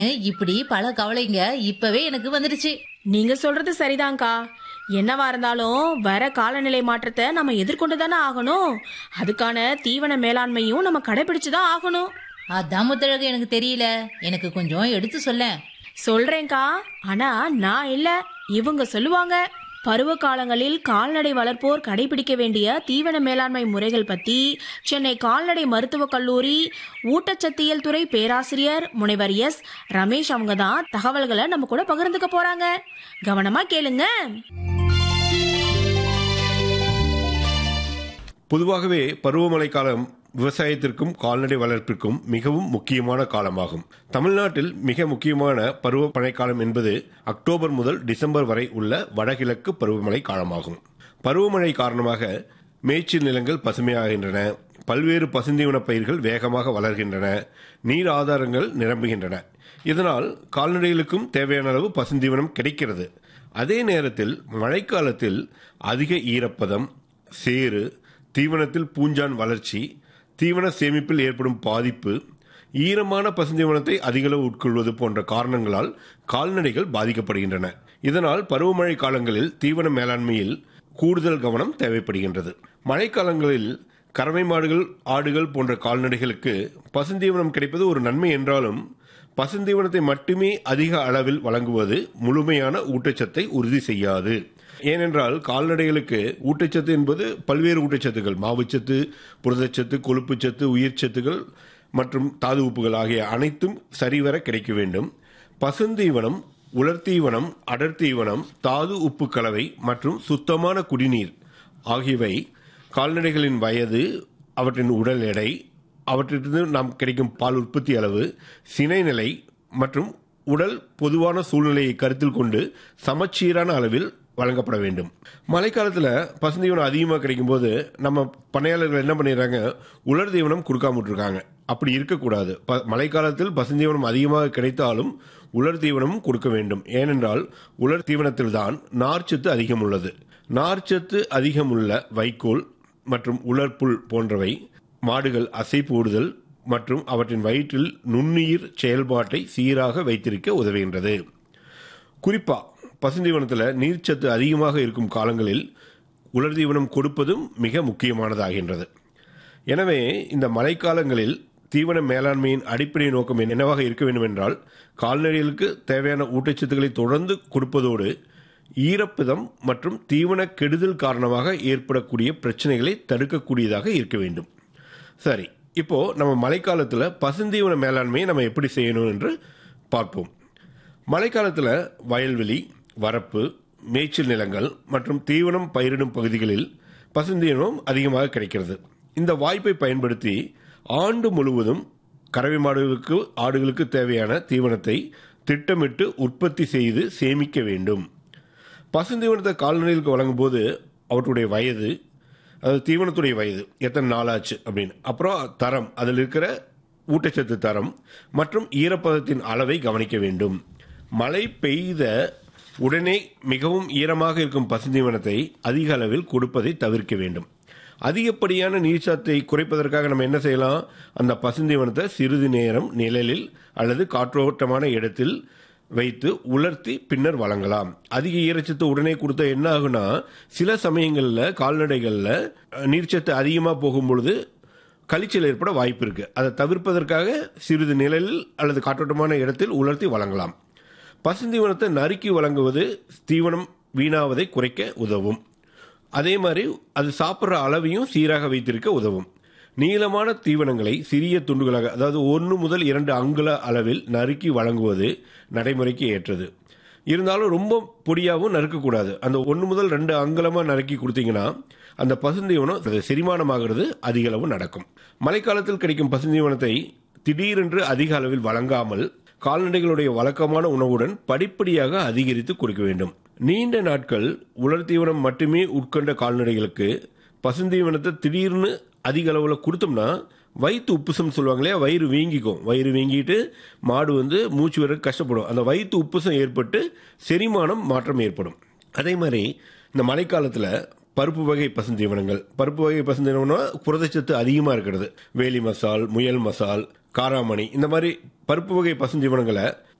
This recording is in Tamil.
இப்படி பல கவலைங்க இப்பவே எனக்கு வந்துடுச்சு நீங்க சொல்றது சரிதான்க்கா என்னவா இருந்தாலும் வர காலநிலை மாற்றத்தை நம்ம எதிர்கொண்டு தானே ஆகணும் அதுக்கான தீவன மேலாண்மையும் நம்ம கடைபிடிச்சுதான் ஆகணும் அதான் முத்தழகு எனக்கு தெரியல எனக்கு கொஞ்சம் எடுத்து சொல்லேன் சொல்றேன்க்கா ஆனா நான் இல்ல இவங்க சொல்லுவாங்க பருவ காலங்களில் கால்நடை வளர்ப்போர் கடைபிடிக்க வேண்டிய தீவன மேலாண்மை முறைகள் பத்தி சென்னை கால்நடை மருத்துவக் கல்லூரி ஊட்டச்சத்தியல் துறை பேராசிரியர் முனைவர் எஸ் ரமேஷ் அவங்க தான் தகவல்களை நம்ம கூட பகிர்ந்துக்க போறாங்க கவனமா கேளுங்க பொதுவாகவே பருவமழை காலம் விவசாயத்திற்கும் கால்நடை வளர்ப்பிற்கும் மிகவும் முக்கியமான காலமாகும் தமிழ்நாட்டில் மிக முக்கியமான பருவமழை காலம் என்பது அக்டோபர் முதல் டிசம்பர் வரை உள்ள வடகிழக்கு பருவமழை காலமாகும் பருவமழை காரணமாக மேய்ச்சல் நிலங்கள் பசுமையாகின்றன பல்வேறு பசுந்தீவன பயிர்கள் வேகமாக வளர்கின்றன நீர் ஆதாரங்கள் நிரம்புகின்றன இதனால் கால்நடைகளுக்கும் தேவையான அளவு பசுந்தீவனம் கிடைக்கிறது அதே நேரத்தில் மழைக்காலத்தில் அதிக ஈரப்பதம் சேறு தீவனத்தில் பூஞ்சான் வளர்ச்சி தீவன சேமிப்பில் ஏற்படும் பாதிப்பு ஈரமான பசுந்தீவனத்தை அதிகளவு உட்கொள்வது போன்ற காரணங்களால் கால்நடைகள் பாதிக்கப்படுகின்றன இதனால் பருவமழை காலங்களில் தீவன மேலாண்மையில் கூடுதல் கவனம் தேவைப்படுகின்றது மழைக்காலங்களில் கறவை மாடுகள் ஆடுகள் போன்ற கால்நடைகளுக்கு பசுந்தீவனம் கிடைப்பது ஒரு நன்மை என்றாலும் பசுந்தீவனத்தை மட்டுமே அதிக அளவில் வழங்குவது முழுமையான ஊட்டச்சத்தை உறுதி செய்யாது ஏனென்றால் கால்நடைகளுக்கு ஊட்டச்சத்து என்பது பல்வேறு ஊட்டச்சத்துகள் மாவுச்சத்து புரதச்சத்து கொழுப்புச்சத்து உயிர்ச்சத்துகள் மற்றும் தாது உப்புகள் ஆகிய அனைத்தும் சரிவர கிடைக்க வேண்டும் பசுந்தீவனம் உலர்த்தீவனம் அடர்த்தீவனம் தாது உப்பு கலவை மற்றும் சுத்தமான குடிநீர் ஆகியவை கால்நடைகளின் வயது அவற்றின் உடல் எடை அவற்றிலிருந்து நாம் கிடைக்கும் பால் உற்பத்தி அளவு சினை நிலை மற்றும் உடல் பொதுவான சூழ்நிலையை கருத்தில் கொண்டு சமச்சீரான அளவில் வழங்கப்பட வேண்டும் மழைக்காலத்தில் பசுந்தீவனம் அதிகமாக கிடைக்கும் போது நம்ம பண்ணையாளர்கள் என்ன பண்ணிடுறாங்க உலர் தீவனம் கொடுக்காம விட்டுருக்காங்க அப்படி இருக்கக்கூடாது ப- மழைக்காலத்தில் பசுந்தீவனம் அதிகமாக கிடைத்தாலும் உலர் தீவனமும் கொடுக்க வேண்டும் ஏனென்றால் உலர் தீவனத்தில் தான் நார்ச்சத்து அதிகம் உள்ளது நார்ச்சத்து அதிகமுள்ள வைக்கோல் மற்றும் உலர்புல் போன்றவை மாடுகள் அசை போடுதல் மற்றும் அவற்றின் வயிற்றில் நுண்ணுயிர் செயல்பாட்டை சீராக வைத்திருக்க உதவுகின்றது குறிப்பா பசுந்தீவனத்தில் நீர்ச்சத்து அதிகமாக இருக்கும் காலங்களில் உலர் தீவனம் கொடுப்பதும் மிக முக்கியமானதாகின்றது எனவே இந்த மழைக்காலங்களில் தீவன மேலாண்மையின் அடிப்படை நோக்கம் என்னவாக இருக்க வேண்டும் என்றால் கால்நடைகளுக்கு தேவையான ஊட்டச்சத்துக்களை தொடர்ந்து கொடுப்பதோடு ஈரப்பதம் மற்றும் தீவன கெடுதல் காரணமாக ஏற்படக்கூடிய பிரச்சனைகளை தடுக்கக்கூடியதாக இருக்க வேண்டும் சரி இப்போ நம்ம மழைக்காலத்தில் பசுந்தீவன மேலாண்மையை நம்ம எப்படி செய்யணும் என்று பார்ப்போம் மழைக்காலத்தில் வயல்வெளி வரப்பு மேய்ச்சல் நிலங்கள் மற்றும் தீவனம் பயிரிடும் பகுதிகளில் பசுந்தீவனம் அதிகமாக கிடைக்கிறது இந்த வாய்ப்பை பயன்படுத்தி ஆண்டு முழுவதும் கறவை மாடுகளுக்கு ஆடுகளுக்கு தேவையான தீவனத்தை திட்டமிட்டு உற்பத்தி செய்து சேமிக்க வேண்டும் பசுந்தீவனத்தை கால்நடைகளுக்கு வழங்கும் போது அவற்றுடைய வயது அதாவது தீவனத்துடைய வயது எத்தனை நாளாச்சு அப்படின்னு அப்புறம் தரம் அதில் இருக்கிற ஊட்டச்சத்து தரம் மற்றும் ஈரப்பதத்தின் அளவை கவனிக்க வேண்டும் மழை பெய்த உடனே மிகவும் ஈரமாக இருக்கும் பசுந்தீவனத்தை அதிக அளவில் கொடுப்பதை தவிர்க்க வேண்டும் அதிகப்படியான நீர்ச்சத்தை குறைப்பதற்காக நம்ம என்ன செய்யலாம் அந்த பசுந்தீவனத்தை சிறிது நேரம் நிழலில் அல்லது காற்றோட்டமான இடத்தில் வைத்து உலர்த்தி பின்னர் வழங்கலாம் அதிக ஈரச்சத்து உடனே கொடுத்தா என்ன ஆகுனா சில சமயங்களில் கால்நடைகளில் அஹ், நீர்ச்சத்து அதிகமாக போகும் பொழுது கழிச்சல் ஏற்பட வாய்ப்பு இருக்கு அதை தவிர்ப்பதற்காக சிறிது நிழலில் அல்லது காற்றோட்டமான இடத்தில் உலர்த்தி வழங்கலாம் பசுந்தீவனத்தை நறுக்கி வழங்குவது தீவனம் வீணாவதை குறைக்க உதவும் அதே மாதிரி அது சாப்பிட்ற அளவையும் சீராக வைத்திருக்க உதவும் நீளமான தீவனங்களை சிறிய துண்டுகளாக அதாவது ஒன்று முதல் இரண்டு அங்குல அளவில் நறுக்கி வழங்குவது நடைமுறைக்கு ஏற்றது இருந்தாலும் ரொம்ப பொடியாகவும் நறுக்கக்கூடாது அந்த ஒன்று முதல் ரெண்டு அங்குலமாக நறுக்கி கொடுத்தீங்கன்னா அந்த பசுந்தீவனம் அது செரிமானமாகிறது அதிக அளவு நடக்கும் மழைக்காலத்தில் கிடைக்கும் பசுந்தீவனத்தை திடீரென்று அதிக அளவில் வழங்காமல் கால்நடைகளுடைய வழக்கமான உணவுடன் படிப்படியாக அதிகரித்து கொடுக்க வேண்டும் நீண்ட நாட்கள் உலர் தீவனம் மட்டுமே உட்கொண்ட கால்நடைகளுக்கு பசுந்தீவனத்தை திடீர்னு அதிக அளவில் கொடுத்தோம்னா வயிற்று உப்புசம் சொல்லுவாங்க இல்லையா வயிறு வீங்கிக்கும் வயிறு வீங்கிட்டு மாடு வந்து மூச்சு விட கஷ்டப்படும் அந்த வயிற்று உப்புசம் ஏற்பட்டு செரிமானம் மாற்றம் ஏற்படும் அதே மாதிரி இந்த மழைக்காலத்தில் பருப்பு வகை பசுந்தீவனங்கள் பருப்பு வகை பசுந்தீவனம்னா புரதச்சத்து அதிகமாக இருக்கிறது வேலி மசால் முயல் மசால் காராமணி இந்த மாதிரி பருப்பு வகை பசுஞ்சீவனங்களை